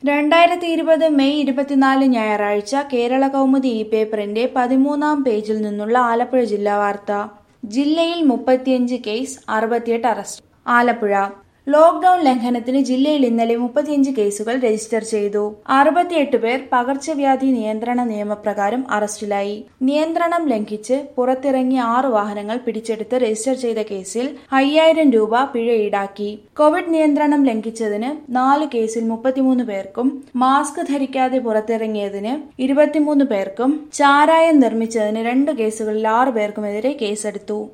രണ്ടായിരത്തി ഇരുപത് മെയ് ഇരുപത്തിനാല് ഞായറാഴ്ച കേരള കൗമുദി ഇ പേപ്പറിന്റെ പതിമൂന്നാം പേജിൽ നിന്നുള്ള ആലപ്പുഴ ജില്ലാ വാർത്ത ജില്ലയിൽ മുപ്പത്തിയഞ്ച് കേസ് അറുപത്തിയെട്ട് അറസ്റ്റ് ആലപ്പുഴ ലോക്ഡൌൺ ലംഘനത്തിന് ജില്ലയിൽ ഇന്നലെ മുപ്പത്തിയഞ്ച് കേസുകൾ രജിസ്റ്റർ ചെയ്തു അറുപത്തിയെട്ട് പേർ പകർച്ചവ്യാധി നിയന്ത്രണ നിയമപ്രകാരം അറസ്റ്റിലായി നിയന്ത്രണം ലംഘിച്ച് പുറത്തിറങ്ങിയ ആറ് വാഹനങ്ങൾ പിടിച്ചെടുത്ത് രജിസ്റ്റർ ചെയ്ത കേസിൽ അയ്യായിരം രൂപ പിഴ ഈടാക്കി കോവിഡ് നിയന്ത്രണം ലംഘിച്ചതിന് നാല് കേസിൽ മുപ്പത്തിമൂന്ന് പേർക്കും മാസ്ക് ധരിക്കാതെ പുറത്തിറങ്ങിയതിന് ഇരുപത്തിമൂന്ന് പേർക്കും ചാരായം നിർമ്മിച്ചതിന് രണ്ട് കേസുകളിൽ ആറ് പേർക്കുമെതിരെ കേസെടുത്തു